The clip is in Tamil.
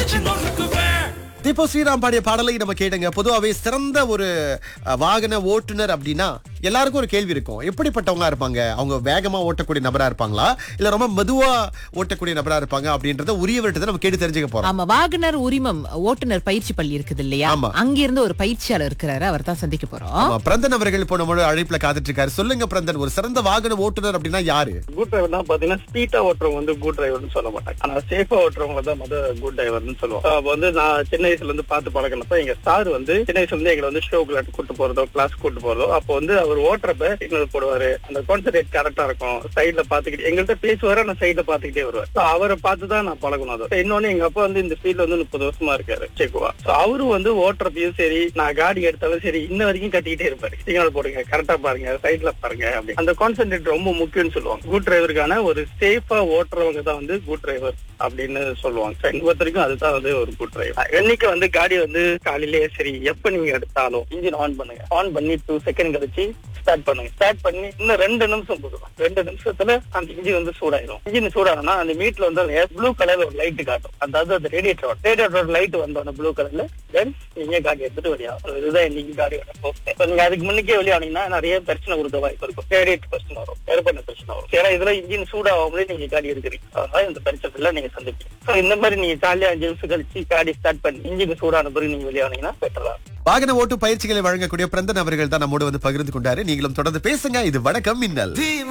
அடிச்சு நொறுக்குவேன் தீபோ ஸ்ரீராம் பாடிய பாடலை நம்ம கேட்டுங்க பொதுவாகவே சிறந்த ஒரு அஹ், வாகன ஓட்டுநர் அப்படின்னா எல்லாருக்கும் ஒரு கேள்வி இருக்கும் எப்படிப்பட்டவங்களா இருப்பாங்க அவங்க வேகமா ஓட்டக்கூடிய நபரா இருப்பாங்களா இல்ல ரொம்ப மெதுவா ஓட்டக்கூடிய நபரா இருப்பாங்க அப்படின்றத உரியவர்கிட்ட நம்ம கேட்டு தெரிஞ்சுக்க போறோம் ஆமா வாகனர் உரிமம் ஓட்டுநர் பயிற்சி பள்ளி இருக்குது இல்லையா ஆமா. அங்கிருந்து ஒரு பயிற்சியாளர் இருக்கிறாரு அவர் தான் சந்திக்க போறோம் ஆமா பிரந்தன் அவர்கள் இப்போ நம்மளோட அழைப்புல காத்துட்டு இருக்காரு சொல்லுங்க பிரந்தன் ஒரு சிறந்த வாகன ஓட்டுநர் அப்படின்னா யாரு குட் டிரைவர்னா பாத்தீங்கன்னா ஸ்பீடா ஓட்டுறவங்க வந்து குட் டிரைவர்னு சொல்ல மாட்டாங்க ஆனா சேஃபா ஓட்டுறவங்க தான் மொதல் குட் டிரைவர்னு சொல்லுவோம் அப்ப வந்து நான் சின்ன வயசுல இருந்து பார்த்து பழகினப்ப எங்க சார் வந்து சின்ன வயசுல இருந்து எங்களை வந்து ஷோ கிளாட் கூட்டு போறதோ கிளாஸ் கூட்டு போறதோ அப்போ வந்து அவர் ஓட்டுறப்ப சிக்னல் போடுவாரு அந்த கான்சன்ட்ரேட் கரெக்டா இருக்கும் சைட்ல பாத்துக்கிட்டு எங்கள்கிட்ட பேசுவாரு ஆனா சைட்ல பாத்துக்கிட்டே வருவார் So அவரை பார்த்து தான் நான் பழகணும் அதை இன்னொன்னு எங்க அப்பா வந்து இந்த ஃபீல்ட்ல வந்து முப்பது வருஷமா இருக்காரு செக்குவா சோ அவரு வந்து ஓட்டுறப்பையும் சரி நான் காடி எடுத்தாலும் சரி இன்ன வரைக்கும் கட்டிக்கிட்டே இருப்பாரு சிக்னல் போடுங்க கரெக்டா பாருங்க சைட்ல பாருங்க அப்படி அந்த கான்சென்ட்ரேட் ரொம்ப முக்கியம்னு சொல்லுவாங்க குட் டிரைவருக்கான ஒரு சேஃபா ஓட்டுறவங்க தான் வந்து குட் டிரைவர் அப்படின்னு சொல்லுவாங்க So, என்னை பொறுத்த வரைக்கும் அதுதான் வந்து ஒரு குட் டிரைவர் என்னைக்கு வந்து காடி வந்து காலையிலேயே சரி எப்ப நீங்க எடுத்தாலும் இன்ஜின் ஆன் பண்ணுங்க ஆன் பண்ணி டூ செகண்ட் கழிச்சு ஸ்டார்ட் பண்ணுங்க ஸ்டார்ட் பண்ணி இன்னும் ரெண்டு நிமிஷம் போதும் ரெண்டு நிமிஷத்துல அந்த இன்ஜின் வந்து சூடாயிரும் இன்ஜின் சூடானா அந்த மீட்ல வந்து ப்ளூ கலர்ல ஒரு லைட் காட்டும் அதாவது அந்த ரேடியேட்டர் ரேடியேட்டர் லைட் வந்தோட ப்ளூ கலர்ல தென் நீங்க காடி எடுத்துட்டு வெளியாகும் இதுதான் இன்னைக்கு காடியோட போஸ்ட் இப்ப நீங்க அதுக்கு முன்னுக்கே வெளியானீங்கன்னா நிறைய பிரச்சனை கொடுக்க வாய்ப்பு இருக்கும் ரேடியேட்டர் பிரச்சனை வரும் ஏற்பண்ண பிரச்சனை வரும் ஏன்னா இதுல இன்ஜின் சூடாகாமலே நீங்க காடி எடுக்கிறீங்க அதனால இந்த பிரச்சனை எல்லாம் நீங்க சந்திப்பீங்க So, இந்த மாதிரி நீங்க ஜாலியா அஞ்சு நிமிஷம் கழிச்சு காடி ஸ்டார்ட் பண்ணி இன்ஜின் சூடான பிறகு நீங்க வெளியானீங்கன்னா பெட்டரா வாகன ஓட்டு பயிற்சிகளை வழங்கக்கூடிய பிரந்தன் அவர்கள் தான் நம்மோடு வந்து பகிர்ந்து கொண்டாரு நீங்களும் தொடர்ந்து பேசுங்க இது வணக்கம் மின்னல்